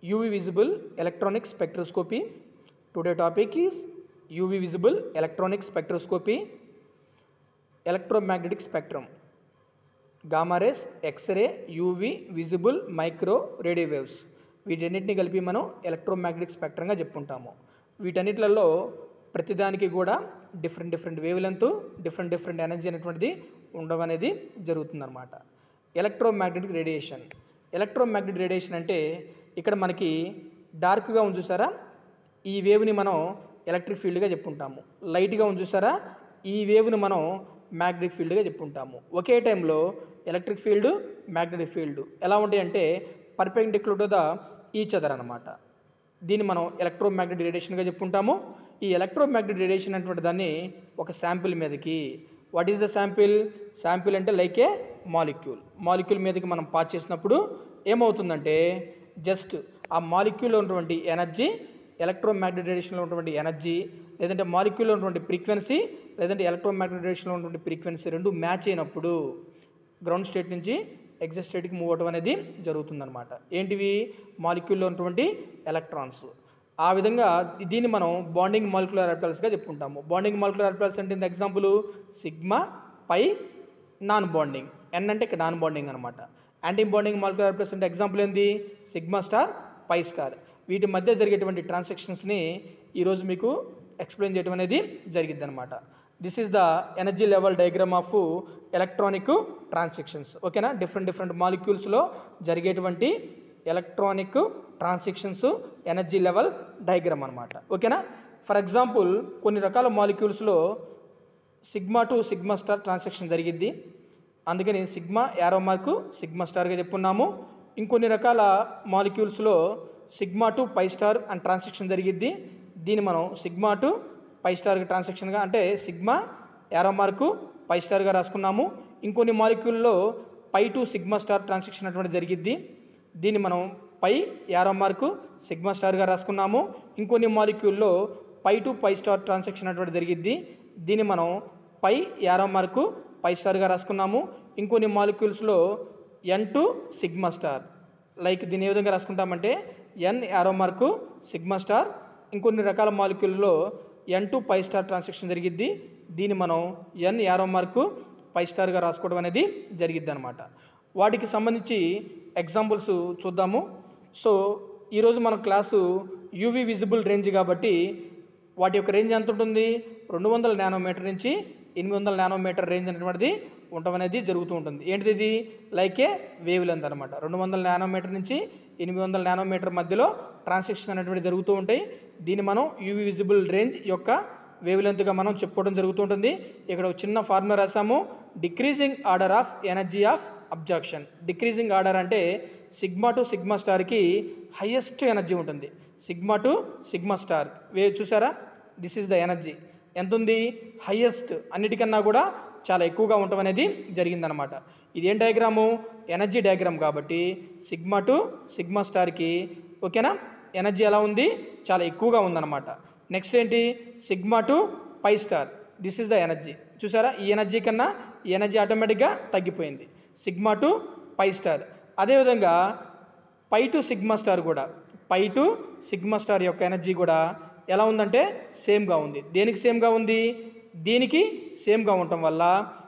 UV visible electronic spectroscopy. Today topic is UV visible electronic spectroscopy, electromagnetic spectrum, gamma rays, X-ray, UV, visible, micro radio waves వీటన్నిటిని కలిపి మనం electromagnetic స్పెక్ట్రంగా చెప్పుకుంటాము వీటన్నిటిలలో ప్రతిదానికి కూడా different different wavelength different different energy అనేటువంటిది ఉండడం అనేది జరుగుతుందన్నమాట ఎలక్ట్రోమాగ్నెటిక్ రేడియేషన్ ఎలక్ట్రోమాగ్నెటిక్ రేడియేషన్ అంటే ఇక్కడ మనకి డార్క్గా ఉంది చూసారా ఈ వేవ్ని మనం ఎలక్ట్రిక్ ఫీల్డ్గా చెప్పుకుంటాము లైట్గా ఉంది చూసారా ఈ వేవ్ని మనం మ్యాగ్నెటిక్ ఫీల్డ్గా చెప్పుకుంటాము ఒకే టైంలో ఎలక్ట్రిక్ ఫీల్డ్ మ్యాగ్నెటిక్ ఫీల్డ్ ఎలా ఉంటాయి అంటే perpendicular to the each other అనమాట దీన్ని మనం ఎలక్ట్రోమాగ్నెటిక్ రేడియేషన్గా చెప్పుకుంటాము ఈ ఎలక్ట్రోమాగ్నెటిక్ రేడియేషన్ అనేటువంటి దాన్ని ఒక శాంపిల్ మీదకి what is the sample sample అంటే లైక్ ఏ మాలిక్యూల్ మాలిక్యూల్ మీదకి మనం పాస్ చేసినప్పుడు ఏమవుతుందంటే జస్ట్ ఆ మాలిక్యూల్లో ఉన్నటువంటి ఎనర్జీ ఎలక్ట్రోమాగ్నెటిక్ రేడియేషన్లో ఉన్నటువంటి ఎనర్జీ లేదంటే మాలిక్యూల్లో ఉన్నటువంటి ఫ్రీక్వెన్సీ లేదంటే ఎలక్ట్రోమాగ్నెటిక్ రేడియేషన్లో ఉన్నటువంటి ఫ్రీక్వెన్సీ రెండు మ్యాచ్ అయినప్పుడు గ్రౌండ్ స్టేట్ నుంచి ఎగ్జిట్ స్టేట్కి మూవ్ అవడం అనేది జరుగుతుందన్నమాట ఏంటివి మాలిక్యూల్లో ఉన్నటువంటి ఎలక్ట్రాన్స్ ఆ విధంగా దీన్ని మనం బాండింగ్ మాలిక్యులర్ ఆర్పిటల్స్గా చెప్పుకుంటాము బాండింగ్ మాలిక్యులర్ ఆర్పిటల్స్ అంటే example sigma pi non bonding N అంటే ఇక్కడ నాన్ బాండింగ్ అనమాట యాంటీ బాండింగ్ మాలిక్యులర్ ఆర్పిటల్స్ అంటే ఎగ్జాంపుల్ ఏంది సిగ్మా స్టార్ పై స్టార్ వీటి మధ్య జరిగేటువంటి ట్రాన్సాక్షన్స్ని ఈరోజు మీకు ఎక్స్ప్లెయిన్ చేయడం అనేది జరిగిద్ది అనమాట this is the energy level diagram of electronic transactions ఓకేనా డిఫరెంట్ డిఫరెంట్ మాలిక్యూల్స్లో జరిగేటువంటి electronic transactions energy level diagram అనమాట ఓకేనా ఫర్ ఎగ్జాంపుల్ కొన్ని రకాల మాలిక్యూల్స్లో sigma to sigma star transaction జరిగిద్ది అందుకని సిగ్మా యారో మార్కు సిగ్మా స్టార్గా చెప్పున్నాము ఇంకొన్ని రకాల మాలిక్యూల్స్లో సిగ్మా టు పై స్టార్ అని ట్రాన్సాక్షన్ జరిగిద్ది దీన్ని మనం సిగ్మా టు పై స్టార్గా ట్రాన్సాక్షన్గా అంటే సిగ్మా యారో మార్కు పై స్టార్గా రాసుకున్నాము ఇంకొన్ని మాలిక్యూల్లో pi to sigma star transaction అటువంటి జరిగిద్ది దీన్ని మనం పై యారో మార్కు సిగ్మా స్టార్గా రాసుకున్నాము ఇంకొన్ని మాలిక్యూల్లో pi to pi star transaction అటువంటి జరిగిద్ది దీన్ని మనం పై యారో మార్కు పై స్టార్గా రాసుకున్నాము ఇంకొన్ని మాలిక్యూల్స్లో N to sigma star like దీన్ని ఏ విధంగా రాసుకుంటామంటే N arrow mark sigma star ఇంకొన్ని రకాల మాలిక్యూల్లో N to pi star transaction జరిగిద్ది దీన్ని మనం ఎన్ యారో మార్కు పై స్టార్గా రాసుకోవడం అనేది జరిగిద్ది అనమాట వాటికి సంబంధించి ఎగ్జాంపుల్స్ చూద్దాము సో ఈరోజు మన క్లాసు యూవీ విజిబుల్ రేంజ్ కాబట్టి వాటి యొక్క రేంజ్ ఎంత ఉంటుంది రెండు వందల నానోమీటర్ నుంచి ఎనిమిది వందల నానోమీటర్ రేంజ్ అనేటువంటిది ఉండటం అనేది జరుగుతూ ఉంటుంది ఏంటిది ఇది లైక్ ఏ వేవ్ లెంత్ అనమాట రెండు వందల నానోమీటర్ నుంచి ఎనిమిది వందల నానోమీటర్ మధ్యలో ట్రాన్సాక్షన్ అనేటువంటి జరుగుతూ ఉంటాయి దీన్ని మనం యూవీ విజిబుల్ రేంజ్ యొక్క వేవ్ లెంత్గా మనం చెప్పుకోవడం జరుగుతూ ఉంటుంది ఇక్కడ ఒక చిన్న ఫార్ములా రాసాము decreasing order of energy of absorption decreasing order అంటే సిగ్మా టు సిగ్మా స్టార్కి హయ్యెస్ట్ ఎనర్జీ ఉంటుంది సిగ్మా టు సిగ్మా స్టార్ వే చూసారా దిస్ ఈజ్ ద ఎనర్జీ ఎంత ఉంది హయ్యెస్ట్ అన్నిటికన్నా కూడా చాలా ఎక్కువగా ఉండటం అనేది జరిగిందనమాట ఇదేం డయాగ్రాము ఎనర్జీ డయాగ్రామ్ కాబట్టి సిగ్మా టు సిగ్మా స్టార్కి ఓకేనా ఎనర్జీ ఎలా ఉంది చాలా ఎక్కువగా ఉందన్నమాట నెక్స్ట్ ఏంటి sigma to pi star this is the energy చూసారా ఈ ఎనర్జీ కన్నా ఈ ఎనర్జీ ఆటోమేటిక్గా తగ్గిపోయింది సిగ్మా టు పై స్టార్ అదేవిధంగా పై టు సిగ్మా స్టార్ కూడా పై టు సిగ్మా స్టార్ యొక్క ఎనర్జీ కూడా ఎలా ఉందంటే సేమ్గా ఉంది దేనికి సేమ్గా ఉంది దీనికి సేమ్గా ఉండటం వల్ల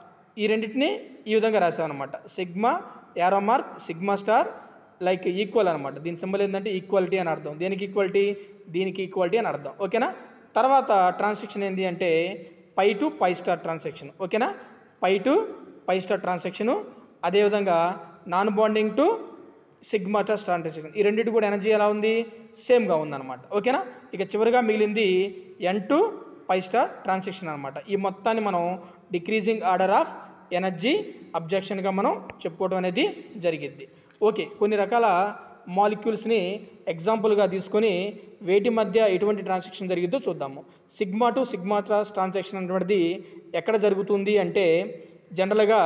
ఈ రెండింటిని ఈ విధంగా రాసామన్నమాట sigma arrow mark sigma star like equal అనమాట దీని సింబల్ ఏంటంటే ఈక్వాలిటీ అని అర్థం దేనికి ఈక్వాలిటీ దీనికి ఈక్వాలిటీ అని అర్థం ఓకేనా తర్వాత ట్రాన్సాక్షన్ ఏంటి అంటే pi to pi star transaction ఓకేనా pi to pi star transaction అదేవిధంగా non bonding to sigma star transaction ఈ రెండింటి కూడా ఎనర్జీ ఎలా ఉంది సేమ్గా ఉందన్నమాట ఓకేనా ఇక చివరిగా మిగిలింది N to pi star transaction అనమాట ఈ మొత్తాన్ని మనం డిక్రీజింగ్ ఆర్డర్ ఆఫ్ ఎనర్జీ అబ్జెక్షన్గా మనం చెప్పుకోవడం అనేది జరిగిద్ది ఓకే కొన్ని రకాల మాలిక్యూల్స్ని ఎగ్జాంపుల్గా తీసుకొని వేటి మధ్య ఎటువంటి ట్రాన్సాక్షన్ జరిగిద్దో చూద్దాము sigma to sigma trans transaction అనేటువంటిది ఎక్కడ జరుగుతుంది అంటే జనరల్గా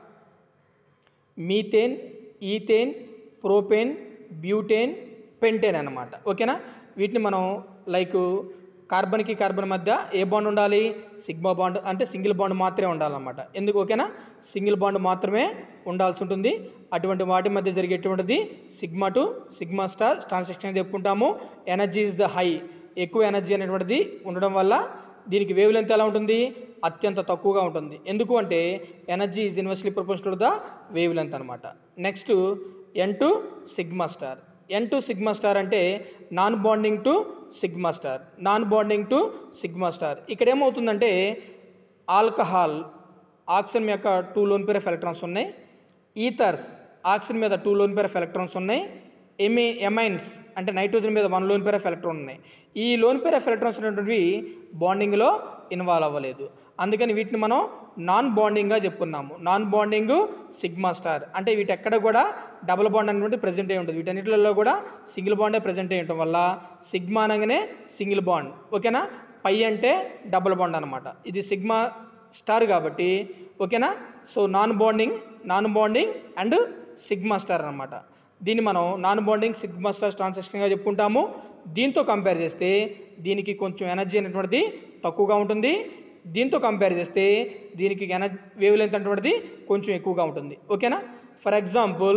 methane ethane propane butane pentane అన్నమాట ఓకేనా వీటిని మనం లైక్ కార్బన్కి కార్బన్ మధ్య ఏ బాండ్ ఉండాలి సిగ్మా బాండ్ అంటే సింగిల్ బాండ్ మాత్రమే ఉండాలన్నమాట ఎందుకు ఓకేనా సింగిల్ బాండ్ మాత్రమే ఉండాల్సి ఉంటుంది అటువంటి వాటి మధ్య జరిగేటువంటిది sigma to sigma star transaction చెప్పుకుంటాము ఎనర్జీ ఇస్ ద హై ఎక్కువ ఎనర్జీ అనేటువంటిది ఉండడం వల్ల దీనికి వేవ్ లెంత్ ఎలా ఉంటుంది అత్యంత తక్కువగా ఉంటుంది ఎందుకు అంటే energy is inversely proportional to the wavelength అనమాట next N to sigma star N to sigma star అంటే non bonding to sigma star non bonding to sigma star ఇక్కడ ఏమవుతుందంటే ఆల్కహాల్ ఆక్సిజన్ యొక్క two lone pair of electrons ఉన్నాయి ethers oxygen మీద two lone pair of electrons ఉన్నాయి ఎమి amines అంటే nitrogen మీద one lone pair of electron ఉన్నాయి ఈ లోన్ పేర్ ఆఫ్ ఎలక్ట్రాన్స్ ఉన్నటువంటివి బాండింగ్లో ఇన్వాల్వ్ అవ్వలేదు అందుకని వీటిని మనం నాన్ బాండింగ్గా చెప్పుకున్నాము నాన్ బాండింగ్ సిగ్మా స్టార్ అంటే వీటి ఎక్కడ కూడా డబుల్ బాండ్ అనేటువంటి ప్రజెంట్ అయి ఉంటుంది వీటన్నిటిలో కూడా సింగిల్ బాండే ప్రజెంట్ అయి ఉండటం వల్ల సిగ్మా అనగానే సింగిల్ బాండ్ ఓకేనా పై అంటే డబుల్ బాండ్ అనమాట ఇది సిగ్మా స్టార్ కాబట్టి ఓకేనా so non bonding non bonding and sigma star అనమాట దీన్ని మనం నాన్ బాండింగ్ సిగ్మా స్టార్ ట్రాన్సాక్షన్గా చెప్పుకుంటాము దీంతో కంపేర్ చేస్తే దీనికి కొంచెం ఎనర్జీ అనేటువంటిది తక్కువగా ఉంటుంది దీంతో కంపేర్ చేస్తే దీనికి ఎనర్జీ వేవ్ లెంత్ అనేటువంటిది కొంచెం ఎక్కువగా ఉంటుంది ఓకేనా ఫర్ ఎగ్జాంపుల్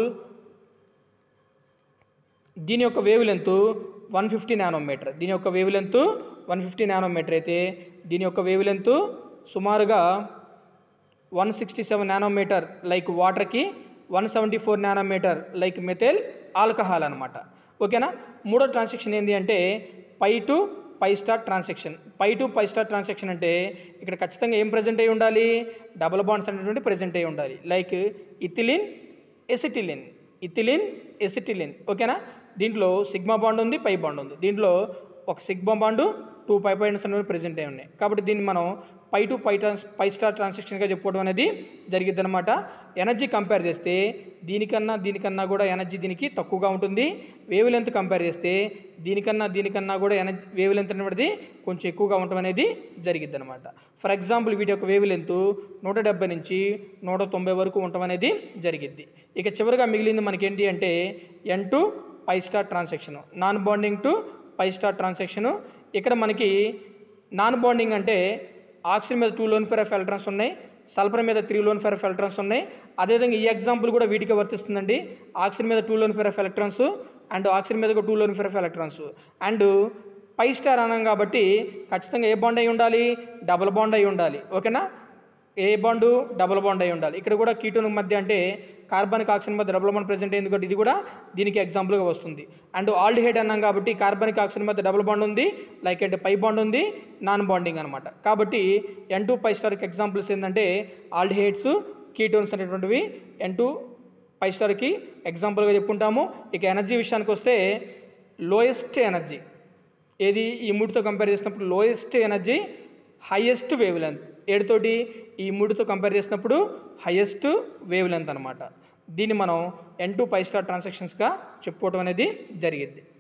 దీని యొక్క wavelength one fifty nanometer దీని యొక్క wavelength one fifty nanometer అయితే దీని యొక్క వేవ్ లెంత్ సుమారుగా one sixty seven nanometer like వాటర్కి one seventy four nanometer like methyl alcohol అనమాట ఓకేనా మూడో ట్రాన్సాక్షన్ ఏంటి అంటే pi to pi star transaction pi to pi star transaction అంటే ఇక్కడ ఖచ్చితంగా ఏం ప్రజెంట్ అయి ఉండాలి డబుల్ బాండ్స్ అనేటువంటి ప్రజెంట్ అయి ఉండాలి like ethylene acetylene ethylene acetylene ఓకేనా దీంట్లో సిగ్మా బాండ్ ఉంది పై బాండ్ ఉంది దీంట్లో ఒక sigma bond two pi points అనేవి ప్రజెంట్ అయి ఉన్నాయి కాబట్టి దీన్ని మనం పై to pi trans pi star ట్రాన్సాక్షన్గా చెప్పుకోవడం అనేది జరిగిద్ది అనమాట ఎనర్జీ కంపేర్ చేస్తే దీనికన్నా దీనికన్నా కూడా ఎనర్జీ దీనికి తక్కువగా ఉంటుంది వేవ్ లెంత్ కంపేర్ చేస్తే దీనికన్నా దీనికన్నా కూడా ఎనర్జీ వేవ్ లెంత్ అనేది కొంచెం ఎక్కువగా ఉండటం అనేది జరిగిద్ది అనమాట ఫర్ ఎగ్జాంపుల్ వీటి యొక్క వేవ్ లెంత్ నూట డెబ్బై నుంచి నూట తొంభై వరకు ఉండటం అనేది జరిగిద్ది ఇక చివరిగా మిగిలింది మనకేంటి అంటే n to pi star transaction non bonding to pi star transaction ఇక్కడ మనకి నాన్ బాండింగ్ అంటే ఆక్సిజన్ మీద two lone pair of electrons ఉన్నాయి సల్ఫర్ మీద three lone pair of electrons ఉన్నాయి అదేవిధంగా ఈ ఎగ్జాంపుల్ కూడా వీటికి వర్తిస్తుందండి ఆక్సిజన్ మీద two lone pair of electrons and oxygen మీద two lone pair of electrons and pi star అన్నాం కాబట్టి ఖచ్చితంగా ఏ బాండ్ అయి ఉండాలి డబుల్ బాండ్ అయి ఉండాలి ఓకేనా ఏ బాండు డబుల్ బాండ్ అయి ఉండాలి ఇక్కడ కూడా కీటోన్ మధ్య అంటే కార్బనిక్ ఆక్సిజన్ మధ్య డబుల్ బాండ్ ప్రెజెంట్ అయింది కాబట్టి ఇది కూడా దీనికి ఎగ్జాంపుల్గా వస్తుంది అండ్ ఆల్డిహైడ్ అన్నాం కాబట్టి కార్బనిక్ ఆక్సిజన్ మధ్య డబుల్ బాండ్ ఉంది లైక్ అంటే పై బాండ్ ఉంది నాన్ బాండింగ్ అనమాట కాబట్టి ఎన్ టూ పై స్టార్కి ఎగ్జాంపుల్స్ ఏంటంటే ఆల్డిహైడ్స్ కీటోన్స్ అనేటువంటివి ఎన్ టూ పై స్టార్కి ఎగ్జాంపుల్గా చెప్పుకుంటాము ఇక ఎనర్జీ విషయానికి వస్తే లోయెస్ట్ ఎనర్జీ ఏది ఈ మూడుతో కంపేర్ చేసినప్పుడు lowest energy highest wavelength ఏడుతోటి ఈ మూడుతో కంపేర్ చేసినప్పుడు హైయెస్ట్ వేవ్ లెంత్ అనమాట దీన్ని మనం ఎన్ టూ పై స్టార్ ట్రాన్సాక్షన్స్గా చెప్పుకోవడం అనేది జరిగింది